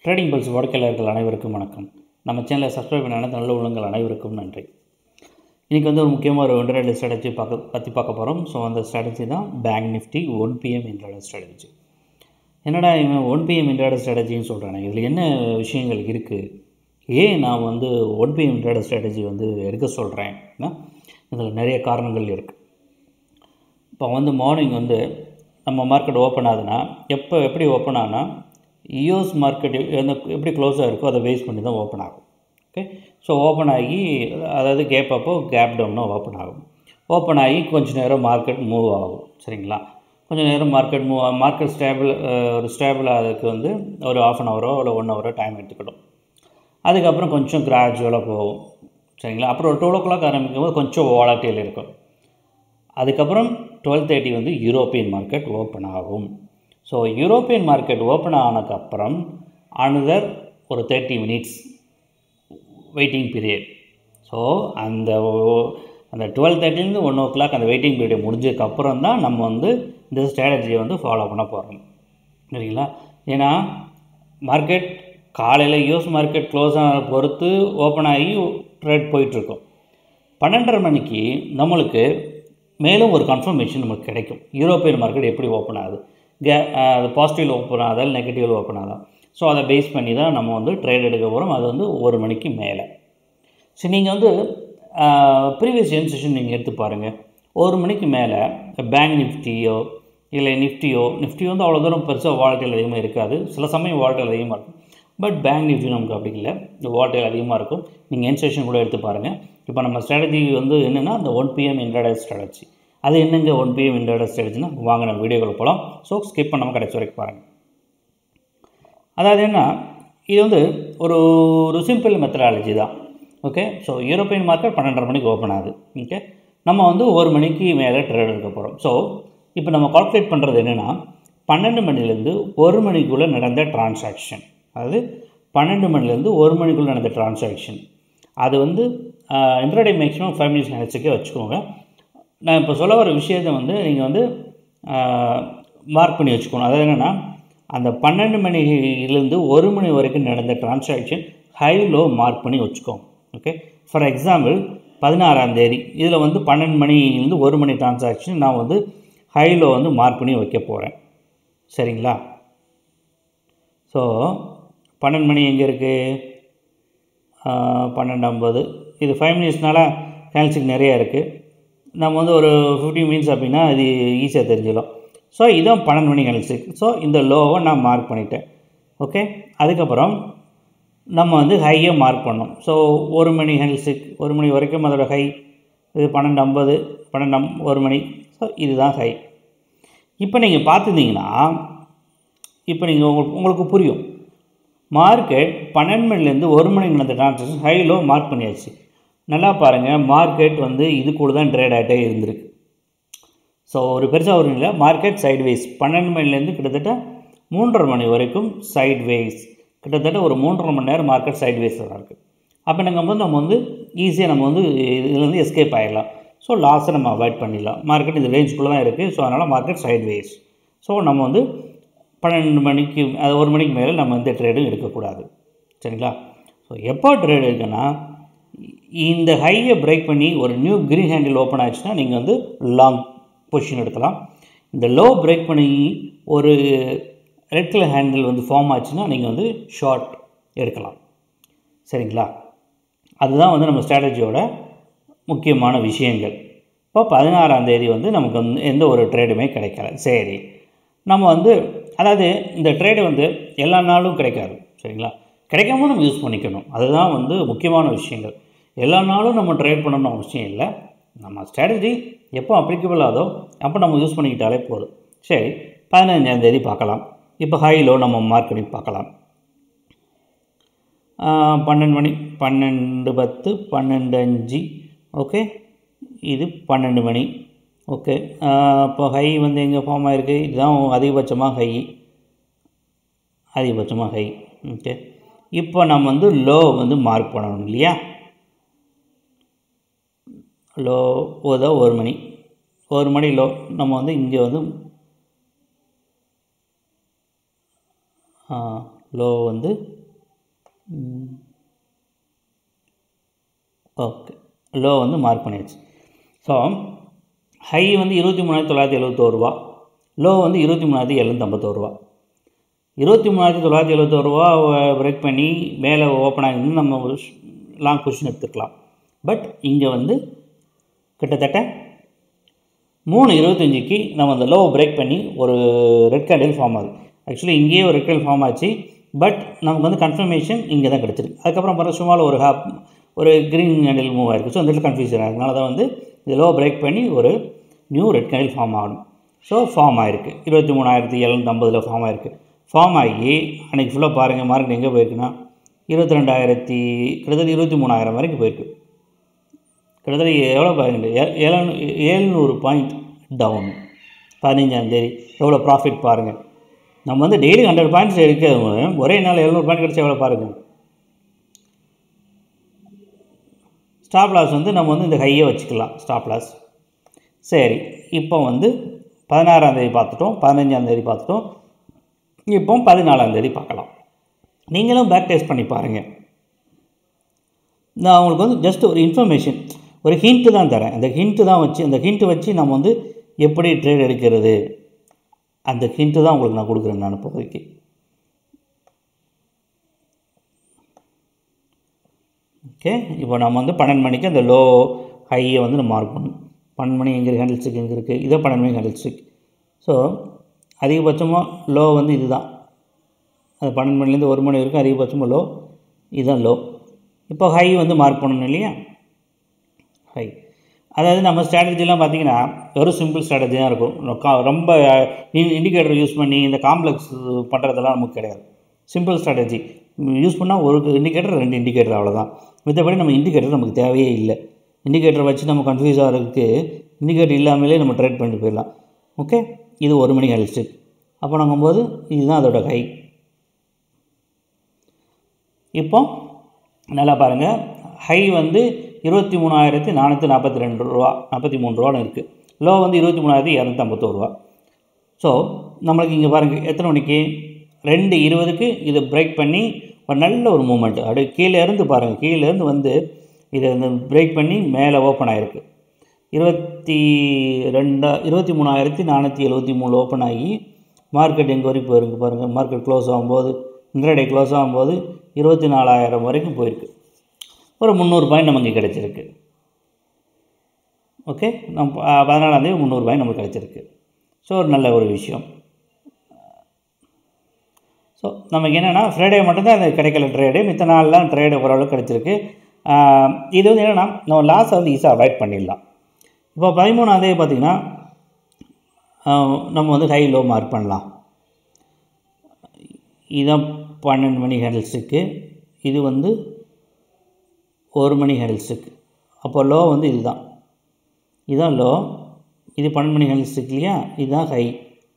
trading pulse வாடிக்கையாளர்கள் அனைவருக்கும் வணக்கம் நம்ம சேனலை சப்ஸ்கிரைப் பண்ண அனைத்து நல்ல உள்ளங்கள் அனைவருக்கும் நன்றி இன்றைக்கி வந்து ஒரு முக்கியமாக ஒரு இன்டர்நெட் ஸ்ட்ராட்டஜி பார்க்க பற்றி பார்க்க போகிறோம் ஸோ அந்த ஸ்ட்ராட்டஜி தான் bank Nifty one PM internet strategy என்னடா இவன் ஒன் பிஎம் இன்டர்நெட் ஸ்ட்ராட்டஜின்னு சொல்கிறானே இதில் என்ன விஷயங்கள் இருக்குது ஏன் நான் வந்து ஒன் பிஎம் இன்டர்நெட் ஸ்ட்ராட்டஜி வந்து எடுக்க சொல்கிறேன்னா இதில் நிறைய காரணங்கள் இருக்குது இப்போ வந்து மார்னிங் வந்து நம்ம மார்க்கெட் ஓப்பன் ஆகுதுன்னா எப்போ எப்படி ஓப்பன் ஆனால் யூஎஸ் மார்க்கெட் எந்த எப்படி க்ளோஸாக இருக்கோ அதை பேஸ் பண்ணி தான் ஓப்பன் ஆகும் ஓகே ஸோ ஓப்பன் ஆகி அதாவது கேப் அப்போ கேப் டவுனாக ஓப்பன் ஆகும் ஓப்பன் ஆகி கொஞ்சம் நேரம் மார்க்கெட் மூவ் ஆகும் சரிங்களா கொஞ்சம் நேரம் மார்க்கெட் மூவ் மார்க்கெட் ஸ்டேபிள் ஒரு ஸ்டேபிள் ஆகிறதுக்கு வந்து ஒரு ஆஃப் அன் ஹவரோ இல்லை ஒன் ஹவரோ டைம் எடுத்துக்கிடும் அதுக்கப்புறம் கொஞ்சம் கிராஜுவலாக போகும் சரிங்களா அப்புறம் ஒரு டுவெல் ஓ கிளாக் ஆரம்பிக்கும் போது கொஞ்சம் வாலாட்டியில் இருக்கும் அதுக்கப்புறம் டுவெல் தேர்ட்டி வந்து யூரோப்பியன் மார்க்கெட் ஓப்பன் ஆகும் ஸோ யூரோப்பியன் மார்க்கெட் ஓப்பன் ஆனதுக்கப்புறம் அனதர் ஒரு thirty minutes waiting period so அந்த ஓ- அந்த டுவெல் தேர்ட்டிலேருந்து ஒன் ஓ கிளாக் அந்த வெயிட்டிங் பீரியட் முடிஞ்சதுக்கப்புறம் தான் நம்ம வந்து இந்த ஸ்ட்ராட்டஜியை வந்து ஃபாலோ பண்ண போகிறோம் சரிங்களா ஏன்னா மார்க்கெட் காலையில் யூஎஸ் மார்க்கெட் க்ளோஸ் ஆன பொறுத்து ஓப்பன் ஆகி ட்ரேட் போயிட்டுருக்கும் பன்னெண்டரை மணிக்கு நம்மளுக்கு மேலும் ஒரு கன்ஃபர்மேஷன் நமக்கு கிடைக்கும் யூரோப்பியன் மார்க்கெட் எப்படி ஓப்பன் ஆகுது கே அது பாசிட்டிவ் ஓப்பன் ஆகுதா இல்லை நெகட்டிவ் ஓப்பன் ஆகுதா ஸோ அதை பேஸ் பண்ணி தான் நம்ம வந்து ட்ரேட் எடுக்க போகிறோம் அது வந்து ஒரு மணிக்கு மேலே சரி நீங்கள் வந்து ப்ரீவியஸ் என் செஷன் நீங்கள் எடுத்து பாருங்கள் ஒரு மணிக்கு மேலே பேங்க் நிஃப்டியோ இல்லை நிஃப்டியோ நிஃப்டி வந்து அவ்வளோ தூரம் பெருசாக வாலட்டில் அதிகமாக இருக்காது சில சமயம் வாலட்டில் அதிகமாக இருக்கும் பட் பேங்க் நிஃப்டி நமக்கு அப்படி இல்லை இந்த வாலட்டில் அதிகமாக இருக்கும் நீங்கள் என் செஷன் கூட எடுத்து பாருங்கள் இப்போ நம்ம ஸ்ட்ராட்டஜி வந்து என்னென்னா அந்த ஒன் பிஎம் இன்ட்ராடே ஸ்ட்ராட்டஜி அது என்னங்க ஒன் பிஎம் இன்ட்ராடே ஸ்ட்ராட்டஜினா வாங்க நம்ம வீடியோக்குள்ள போகலாம் ஸோ ஸ்கிப் பண்ணாமல் கடைசி வரைக்கும் பாருங்கள் அதாவது என்ன இது வந்து ஒரு ஒரு சிம்பிள் மெத்தடாலஜி தான் ஓகே ஸோ யூரோப்பியன் மார்க்கெட் பன்னெண்டரை மணிக்கு ஓப்பன் ஆகுது ஓகே நம்ம வந்து ஒரு மணிக்கு மேலே ட்ரேட் எடுக்க போகிறோம் ஸோ இப்போ நம்ம கால்குலேட் பண்ணுறது என்னென்னா பன்னெண்டு மணிலேருந்து ஒரு மணிக்குள்ளே நடந்த டிரான்சாக்ஷன் அதாவது பன்னெண்டு மணிலேருந்து ஒரு மணிக்குள்ளே நடந்த டிரான்சாக்ஷன் அது வந்து இன்ட்ராடே மேக்ஸிமம் ஃபைவ் மினிட்ஸ் நினச்சிக்கே வச்சுக்கோங்க நான் இப்போ சொல்ல வர விஷயத்தை வந்து நீங்கள் வந்து மார்க் பண்ணி வச்சுக்கணும் அதாவது என்னென்னா அந்த பன்னெண்டு மணிலேருந்து ஒரு மணி வரைக்கும் நடந்த டிரான்சாக்ஷன் ஹை லோ மார்க் பண்ணி வச்சுக்கோங்க ஓகே ஃபார் எக்ஸாம்பிள் பதினாறாம் தேதி இதில் வந்து பன்னெண்டு மணிலேருந்து ஒரு மணி டிரான்சாக்ஷன் நான் வந்து ஹை லோ வந்து மார்க் பண்ணி வைக்க போகிறேன் சரிங்களா ஸோ பன்னெண்டு மணி எங்கே இருக்குது பன்னெண்டு ஐம்பது இது ஃபைவ் மினிட்ஸ்னால கேன்சல் நிறையா இருக்குது நம்ம வந்து ஒரு ஃபிஃப்டி மினிட்ஸ் அப்படின்னா இது ஈஸியாக தெரிஞ்சிடும் ஸோ இதான் பன்னெண்டு மணி கேன்சல் ஸோ இந்த லோவை நான் மார்க் பண்ணிட்டேன் ஓகே அதுக்கப்புறம் நம்ம வந்து ஹையை மார்க் பண்ணோம் ஸோ ஒரு மணி ஹெல்ஸுக் ஒரு மணி வரைக்கும் அதோட ஹை இது பன்னெண்டு ஐம்பது பன்னெண்டு அம்- ஒரு மணி ஸோ இதுதான் ஹை இப்போ நீங்கள் பார்த்துருந்தீங்கன்னா இப்போ நீங்கள் உங்களுக்கு உங்களுக்கு புரியும் மார்க்கெட் பன்னெண்டு மணிலேருந்து ஒரு மணி நடந்த டிரான்சாக்ஷன் ஹை லோ மார்க் பண்ணியாச்சு நல்லா பாருங்கள் மார்க்கெட் வந்து இது கூட தான் ட்ரேட் ஆகிட்டே இருந்திருக்கு ஸோ ஒரு பெருசாக ஒரு இல்லை மார்க்கெட் சைட்வேஸ் பன்னெண்டு மணிலேருந்து கிட்டத்தட்ட மூன்றரை மணி வரைக்கும் சைட்வேஸ் கிட்டத்தட்ட ஒரு மூன்றரை மணி நேரம் மார்க்கெட் சைட்வேஸில் தான் இருக்குது அப்போ நாங்கள் வந்து நம்ம வந்து ஈஸியாக நம்ம வந்து இதுலேருந்து எஸ்கேப் ஆகிடலாம் ஸோ லாஸை நம்ம அவாய்ட் பண்ணிடலாம் மார்க்கெட் இந்த ரேஞ்சுக்குள்ளே தான் இருக்குது ஸோ அதனால் மார்க்கெட் சைட்வேஸ் ஸோ நம்ம வந்து பன்னெண்டு மணிக்கு அது ஒரு மணிக்கு மேலே நம்ம எந்த ட்ரேடும் எடுக்கக்கூடாது சரிங்களா ஸோ எப்போ ட்ரேட் இருக்குன்னா இந்த ஹையை பிரேக் பண்ணி ஒரு நியூ கிரீன் ஹேண்டில் ஓப்பன் ஆச்சுன்னா நீங்கள் வந்து லாங் பொசிஷன் எடுக்கலாம் இந்த லோ பிரேக் பண்ணி ஒரு ரெட் கலர் ஹேண்டில் வந்து ஃபார்ம் ஆச்சுன்னா நீங்கள் வந்து ஷார்ட் எடுக்கலாம் சரிங்களா அதுதான் வந்து நம்ம ஸ்ட்ராட்டஜியோட முக்கியமான விஷயங்கள் இப்போ பதினாறாம் தேதி வந்து நமக்கு வந்து எந்த ஒரு ட்ரேடுமே கிடைக்கல சரி நம்ம வந்து அதாவது இந்த ட்ரேடு வந்து எல்லா நாளும் கிடைக்காது சரிங்களா கிடைக்காம நம்ம யூஸ் பண்ணிக்கணும் அதுதான் வந்து முக்கியமான விஷயங்கள் எல்லா நாளும் நம்ம ட்ரேட் பண்ணணும்னு அவசியம் இல்லை நம்ம ஸ்ட்ராட்டஜி எப்போ அப்ளிகபிள் ஆதோ அப்போ நம்ம யூஸ் பண்ணிக்கிட்டாலே போதும் சரி பதினஞ்சாம் தேதி பார்க்கலாம் இப்போ ஹை லோ நம்ம மார்க் பண்ணி பார்க்கலாம் ஆஹ் பன்னெண்டு மணி பன்னெண்டு பத்து பன்னெண்டு அஞ்சு ஓகே இது பன்னெண்டு மணி ஓகே இப்போ ஹை வந்து எங்கே ஃபார்ம் ஆகிருக்கு இதுதான் அதிகபட்சமாக ஹை அதிகபட்சமாக ஹை ஓகே இப்போ நம்ம வந்து லோ வந்து மார்க் பண்ணணும் இல்லையா லோ ஓதோ ஒரு மணி ஒரு மணி லோ நம்ம வந்து இங்கே வந்து லோ வந்து ஓகே லோ வந்து மார்க் பண்ணியாச்சு ஸோ ஹை வந்து இருபத்தி மூணாயிரத்தி தொள்ளாயிரத்தி எழுபத்தோரு ரூபா லோ வந்து இருபத்தி மூணாயிரத்தி எழுநூற்றம்பத்தோரு ரூபா இருபத்தி மூணாயிரத்தி தொள்ளாயிரத்தி எழுபத்தோரு ரூபா பிரேக் பண்ணி மேலே ஓப்பன் ஆகிருந்து நம்ம ஒரு லாங் பொசிஷன் எடுத்துக்கலாம் பட் இங்கே வந்து கிட்டத்தட்ட மூணு இருபத்தஞ்சிக்கு நம்ம அந்த லோ பிரேக் பண்ணி ஒரு ரெட் கேண்டில் ஃபார்ம் ஆகுது ஆக்சுவலி இங்கேயே ஒரு ரெட் கேண்டில் ஃபார்ம் ஆச்சு பட் நமக்கு வந்து கன்ஃபர்மேஷன் இங்கே தான் கிடச்சிருக்கு அதுக்கப்புறம் பிறகு சும்மா ஒரு ஹாப் ஒரு க்ரீன் கேண்டில் மூவ் ஆயிருக்கு ஸோ அந்த இடத்துல கன்ஃபியூஷன் ஆகுது அதனால தான் வந்து இந்த லோ பிரேக் பண்ணி ஒரு நியூ ரெட் கேண்டில் ஃபார்ம் ஆகணும் ஸோ ஃபார்ம் ஆயிருக்கு இருபத்தி மூணாயிரத்தி எழுநூற்றம்பதில் ஃபார்ம் ஆயிருக்கு ஃபார்ம் ஆகி அன்றைக்கி ஃபுல்லாக பாருங்கள் மார்க்கெட் எங்கே போயிருக்குன்னா இருபத்தி ரெண்டாயிரத்தி கிட்டத்தட்ட இருபத்தி மூணாயிரம் வரைக்கும் போயிருக்கு கிட்டத்தட்ட எவ்வளோ பாயிண்ட் ஏழு ஏழ்நூறு பாயிண்ட் டவுன் பதினஞ்சாந்தேதி எவ்வளோ ப்ராஃபிட் பாருங்கள் நம்ம வந்து டெய்லி ஹண்ட்ரட் பாயிண்ட்ஸ் எடுக்க ஒரே நாள் எழுநூறு பாயிண்ட் கிடச்சா எவ்வளோ பாருங்கள் ஸ்டாப் லாஸ் வந்து நம்ம வந்து இந்த ஹையை வச்சுக்கலாம் ஸ்டாப் லாஸ் சரி இப்போ வந்து பதினாறாந்தேதி பார்த்துட்டோம் பதினஞ்சாந்தேதி பார்த்துட்டோம் இப்போ பதினாலாந்தேதி பார்க்கலாம் நீங்களும் பேக் டெஸ்ட் பண்ணி பாருங்கள் நான் உங்களுக்கு வந்து ஜஸ்ட் ஒரு இன்ஃபர்மேஷன் ஒரு ஹிண்ட்டு தான் தரேன் அந்த ஹிண்ட்டு தான் வச்சு அந்த ஹிண்ட்டு வச்சு நம்ம வந்து எப்படி ட்ரேட் எடுக்கிறது அந்த ஹிண்ட்டு தான் உங்களுக்கு நான் கொடுக்குறேன் நான் இப்போதைக்கு ஓகே இப்போ நம்ம வந்து பன்னெண்டு மணிக்கு அந்த லோ ஹையை வந்து நம்ம மார்க் பண்ணணும் பன்னெண்டு மணி எங்கே ஹேண்டில் ஸ்டிக் எங்கே இருக்குது இதோ பன்னெண்டு மணி ஹேண்டில் ஸ்டிக் ஸோ அதிகபட்சமாக லோ வந்து இதுதான் அது பன்னெண்டு மணிலேருந்து ஒரு மணி வரைக்கும் அதிகபட்சமாக லோ இதுதான் லோ இப்போ ஹை வந்து மார்க் பண்ணணும் இல்லையா ஹை அதாவது நம்ம ஸ்ட்ராட்டஜிலாம் பார்த்தீங்கன்னா ஒரு சிம்பிள் ஸ்ட்ராட்டஜி தான் இருக்கும் கா- ரொம்ப இண்டிகேட்டர் யூஸ் பண்ணி இந்த காம்ப்ளெக்ஸ் பண்ணுறதெல்லாம் நமக்கு கிடையாது சிம்பிள் ஸ்ட்ராட்டஜி யூஸ் பண்ணால் ஒரு இண்டிகேட்டர் ரெண்டு இண்டிகேட்டர் அவ்வளோதான் மற்றபடி நம்ம இண்டிகேட்டர் நமக்கு தேவையே இல்லை இண்டிகேட்டர் வச்சு நம்ம கன்ஃபியூஸ் ஆகிறதுக்கு இண்டிகேட்டர் இல்லாமலே நம்ம ட்ரேட் பண்ணிட்டு போயிடலாம் ஓகே இது ஒரு மணி ஹெல்ஸ்டிக் அப்போ நாங்கும்போது இதுதான் அதோட ஹை இப்போ நல்லா பாருங்கள் ஹை வந்து இருபத்தி மூணாயிரத்தி நானூற்றி நாற்பத்தி ரெண்டு ரூபா நாற்பத்தி மூணு ரூபான்னு இருக்குது லோ வந்து இருபத்தி மூணாயிரத்தி இரநூத்தம்பத்தோரு ரூபா ஸோ நம்மளுக்கு இங்கே பாருங்கள் எத்தனை மணிக்கு ரெண்டு இருபதுக்கு இதை பிரேக் பண்ணி ஒரு நல்ல ஒரு மூமெண்ட் அப்படியே கீழே இருந்து பாருங்கள் கீழே இருந்து வந்து இதை இந்த பிரேக் பண்ணி மேலே ஓப்பன் ஆகிருக்கு இருபத்தி ரெண்டா இருபத்தி மூணாயிரத்தி நானூற்றி எழுபத்தி மூணு ஓப்பன் ஆகி மார்க்கெட் எங்கே வரைக்கும் போயிருக்கு பாருங்கள் மார்க்கெட் க்ளோஸ் ஆகும்போது இன்ட்ராடே க்ளோஸ் ஆகும்போது இருபத்தி நாலாயிரம் வரைக்கும் போயிருக்கு ஒரு முந்நூறு பாயிண்ட் நமக்கு கிடச்சிருக்கு ஓகே நம்ம பதினாலாந்தேதி முந்நூறு பாயிண்ட் நமக்கு கிடச்சிருக்கு ஸோ ஒரு நல்ல ஒரு விஷயம் ஸோ நமக்கு என்னென்னா ஃப்ரைடே மட்டும்தான் அது கிடைக்கல ட்ரேடு மித்த நாள்லாம் ட்ரேடு ஓரளவுக்கு கிடச்சிருக்கு ஆஹ் இது வந்து என்னென்னா நம்ம லாஸை வந்து ஈஸியாக அவாய்ட் பண்ணிடலாம் இப்போ பதிமூணாந்தேதி பார்த்திங்கன்னா ஆஹ் நம்ம வந்து ஹை லோ மார்க் பண்ணலாம் இதான் பன்னெண்டு மணி ஹேண்டில்ஸுக்கு இது வந்து ஒரு மணி ஹேண்டில்ஸுக்கு அப்போ லோ வந்து இதுதான் இதுதான் லோ இது பன்னெண்டு மணி ஹேண்டில்ஸுக்கு இல்லையா இதுதான் ஹை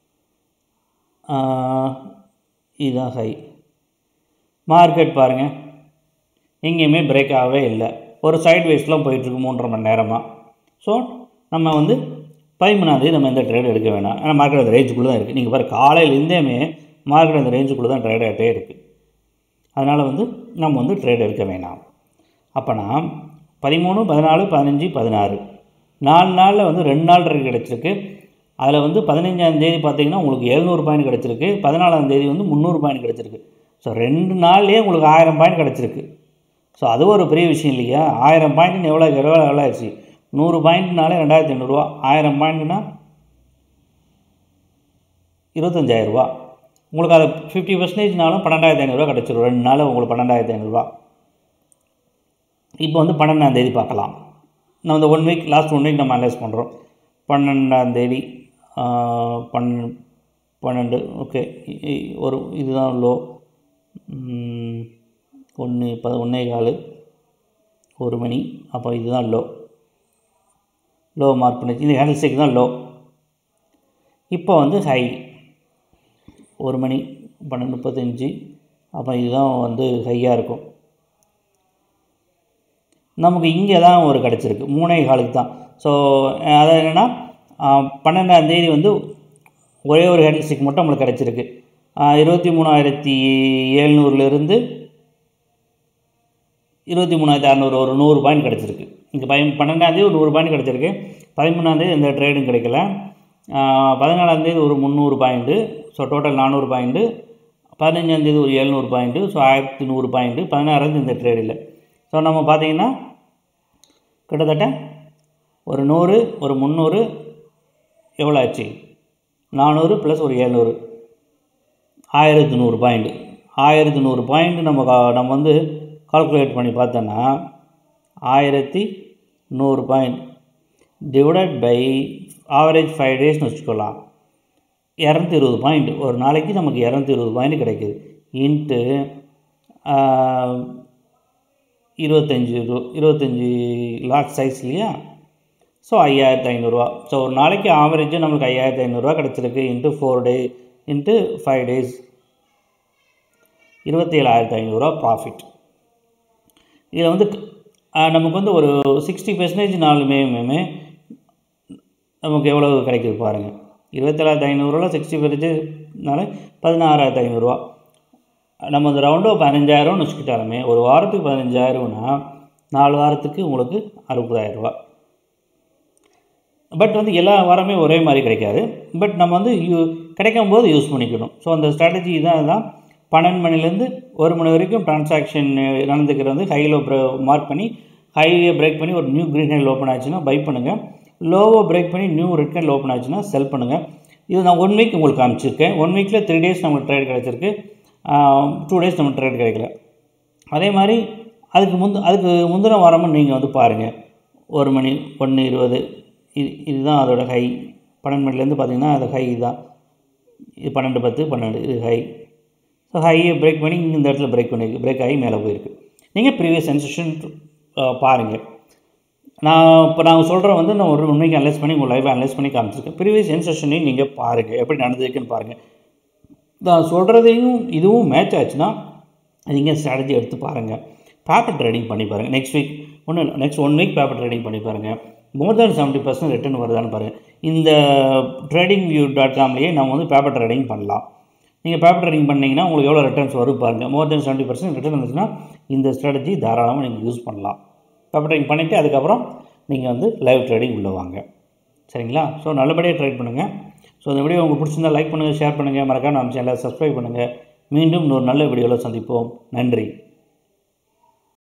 இதுதான் ஹை மார்க்கெட் பாருங்கள் எங்கேயுமே பிரேக் ஆகவே இல்லை ஒரு சைட் வேஸ்லாம் போயிட்டுருக்கு மூன்றரை மணி நேரமாக ஸோ நம்ம வந்து பதிமூணாந்தேதி நம்ம எந்த ட்ரேட் எடுக்க வேணாம் ஏன்னா மார்க்கெட் அந்த ரேஞ்சுக்குள்ளே தான் இருக்குது நீங்கள் பாரு காலையிலேருந்தேமே மார்க்கெட் அந்த ரேஞ்சுக்குள்ளே தான் ட்ரேட் ஆகிட்டே இருக்குது அதனால் வந்து நம்ம வந்து ட்ரேட் எடுக்க வேணாம் அப்போனா பதிமூணு பதினாலு பதினஞ்சு பதினாறு நாலு நாளில் வந்து ரெண்டு நாள் ட்ரேட் கிடச்சிருக்கு அதில் வந்து பதினஞ்சாம் தேதி பார்த்தீங்கன்னா உங்களுக்கு எழுநூறு பாயிண்ட் கிடச்சிருக்கு பதினாலாம் தேதி வந்து முந்நூறு பாயிண்ட் கிடச்சிருக்கு ஸோ ரெண்டு நாள்லேயே உங்களுக்கு ஆயிரம் பாயிண்ட் கிடச்சிருக்கு ஸோ அது ஒரு பெரிய விஷயம் இல்லையா ஆயிரம் பாயிண்ட்னு எவ்வளோ எவ்வளோ எவ்வளோ ஆச்சு நூறு பாயிண்ட்னாலே ரெண்டாயிரத்தி ஐநூறுரூவா ஆயிரம் பாயிண்ட்னா இருபத்தஞ்சாயிரரூபா உங்களுக்கு அது ஃபிஃப்டி பர்சன்டேஜ்னாலும் பன்னெண்டாயிரத்தி ஐநூறுரூவா கிடச்சிரும் ரெண்டு நாள் உங்களுக்கு பன்னெண்டாயிரத்தி ஐநூறுரூவா இப்போ வந்து பன்னெண்டாம் தேதி பார்க்கலாம் நம்ம இந்த one week last one week நம்ம அனலைஸ் பண்ணுறோம் பன்னெண்டாம் தேதி பன்னெண்டு பன்னெண்டு ஓகே ஒரு இதுதான் லோ ஒன்று ப ஒன்றே கால் ஒரு மணி அப்போ இதுதான் லோ லோ மார்க் பண்ணிச்சு இந்த ஹேண்டில் ஸ்டிக் தான் லோ இப்போ வந்து ஹை ஒரு மணி பன்னெண்டு முப்பத்தஞ்சு அப்போ இதுதான் வந்து ஹையாக இருக்கும் நமக்கு இங்கே தான் ஒரு கிடச்சிருக்கு மூணே காலுக்கு தான் ஸோ அதாவது என்னென்னா பன்னெண்டாம் தேதி வந்து ஒரே ஒரு ஹேண்டில் ஸ்டிக் மட்டும் நம்மளுக்கு கிடச்சிருக்கு இருபத்தி மூணாயிரத்தி ஏழ்நூறுலேருந்து இருபத்தி மூணாயிரத்தி அறநூறு ஒரு நூறு பாயிண்ட் கிடச்சிருக்கு இங்கே பய பன்னெண்டாந்தேதி ஒரு நூறு பாயிண்ட் கிடச்சிருக்கு பதிமூணாந்தேதி எந்த ட்ரேடும் கிடைக்கல பதினாலாந்தேதி ஒரு முந்நூறு பாயிண்ட்டு ஸோ டோட்டல் நானூறு பாயிண்ட்டு பதினஞ்சாந்தேதி ஒரு எழுநூறு பாயிண்ட்டு ஸோ ஆயிரத்தி நூறு பாயிண்ட்டு பதினாறாந்தேதி இந்த ட்ரேட் இல்லை ஸோ நம்ம பார்த்தீங்கன்னா கிட்டத்தட்ட ஒரு நூறு ஒரு முந்நூறு எவ்வளோ ஆச்சு நானூறு ப்ளஸ் ஒரு எழுநூறு ஆயிரத்தி நூறு பாயிண்ட்டு ஆயிரத்தி நூறு பாயிண்ட் நம்ம கா- நம்ம வந்து கால்குலேட் பண்ணி பார்த்தோன்னா ஆயிரத்தி நூறு point divided by average five டேஸ்னு வச்சுக்கலாம் இரநூத்தி இருபது பாயிண்ட் ஒரு நாளைக்கு நமக்கு இரநூத்தி இருபது பாயிண்ட் கிடைக்குது இன்ட்டு இருபத்தஞ்சி ரூ இருபத்தஞ்சி லாட் சைஸ் இல்லையா ஸோ ஐயாயிரத்து ஐநூறுரூவா ஸோ ஒரு நாளைக்கு ஆவரேஜாக நம்மளுக்கு ஐயாயிரத்து ஐநூறுரூவா கிடச்சிருக்கு into four day into five days இருபத்தேழாயிரத்து ஐநூறுரூவா ப்ராஃபிட் இதில் வந்து அஹ், நமக்கு வந்து ஒரு சிக்ஸ்டி பர்சன்டேஜ் நாலுமே மேமே நமக்கு எவ்வளோ கிடைக்குது பாருங்கள் இருபத்தேழாயிரத்து ஐநூறுரூவா சிக்ஸ்டி பர்சன்டேஜ்னால பதினாறாயிரத்து ஐநூறுரூவா நம்ம இந்த ரவுண்டோ பதினஞ்சாயிரம்னு வச்சுக்கிட்டாலுமே ஒரு வாரத்துக்கு பதினஞ்சாயிரம்னா நாலு வாரத்துக்கு உங்களுக்கு அறுபதாயிரரூபா பட் வந்து எல்லா வாரமே ஒரே மாதிரி கிடைக்காது பட் நம்ம வந்து யூ கிடைக்கும் போது யூஸ் பண்ணிக்கணும் ஸோ அந்த ஸ்ட்ராட்டஜி தான் தான் பன்னெண்டு மணிலேருந்து ஒரு மணி வரைக்கும் டிரான்சாக்ஷன் நடந்துக்கிறது வந்து ஹையில் மார்க் பண்ணி ஹையை பிரேக் பண்ணி ஒரு நியூ க்ரீன் ஹைல் ஓப்பன் ஆச்சுன்னா பை பண்ணுங்கள் லோவை பிரேக் பண்ணி நியூ ரெட் ஹைல் ஓப்பன் ஆச்சுன்னா செல் பண்ணுங்கள் இது நான் ஒன் வீக் உங்களுக்கு காமிச்சிருக்கேன் ஒன் வீக்கில் த்ரீ டேஸ் நம்மளுக்கு ட்ரேட் கிடச்சிருக்கு டூ டேஸ் நமக்கு ட்ரேட் கிடைக்கல அதே மாதிரி அதுக்கு முந்து அதுக்கு முந்தின வாரமும் நீங்கள் வந்து பாருங்கள் ஒரு மணி ஒன்று இருபது இது இதுதான் அதோட ஹை பன்னெண்டு மணிலேருந்து பார்த்தீங்கன்னா அது ஹை தான் இது பன்னெண்டு பத்து பன்னெண்டு இது ஹை ஸோ ஹையை பிரேக் பண்ணி இங்க இந்த இடத்துல பிரேக் பண்ணியிருக்கு பிரேக் ஆகி மேலே போயிருக்கு நீங்கள் ப்ரீவியஸ் சென்சேஷன் பாருங்கள் நான் இப்போ நான் சொல்கிறேன் வந்து நான் ஒரு உண்மைக்கு அனலைஸ் பண்ணி உங்கள் லைவ் அனலைஸ் பண்ணி காமிச்சிருக்கேன் ப்ரீவியஸ் சென்சேஷனையும் நீங்கள் பாருங்கள் எப்படி நடந்திருக்குன்னு பாருங்கள் நான் சொல்கிறதையும் இதுவும் மேட்ச் ஆச்சுன்னா நீங்கள் ஸ்ட்ராட்டஜி எடுத்து பாருங்கள் பேப்பர் ட்ரேடிங் பண்ணி பாருங்கள் நெக்ஸ்ட் வீக் ஒன்றும் இல்லை next one week paper trading பண்ணி பாருங்கள் more than seventy percent return வருதான்னு பாருங்கள் இந்த ட்ரேடிங் வியூ டாட் காம்லேயே நம்ம வந்து பேப்பர் ட்ரேடிங் பண்ணலாம் நீங்கள் பேப்பர் ட்ரேடிங் பண்ணீங்கன்னா உங்களுக்கு எவ்வளோ ரிட்டர்ன்ஸ் வரும் பாருங்கள் more than seventy percent return வந்துச்சுன்னா இந்த ஸ்ட்ராட்டஜி தாராளமாக நீங்கள் யூஸ் பண்ணலாம் பேப்பர் ட்ரேடிங் பண்ணிவிட்டு அதுக்கப்புறம் நீங்கள் வந்து லைவ் ட்ரேடிங் உள்ள வாங்க சரிங்களா ஸோ நல்லபடியாக ட்ரேட் பண்ணுங்கள் ஸோ இந்த வீடியோ உங்களுக்கு பிடிச்சிருந்தா லைக் பண்ணுங்கள் ஷேர் பண்ணுங்கள் மறக்காம நம்ம சேனலை சப்ஸ்கிரைப் பண்ணுங்கள் மீண்டும் இன்னொரு நல்ல வீடியோவில் சந்திப்போம் நன்றி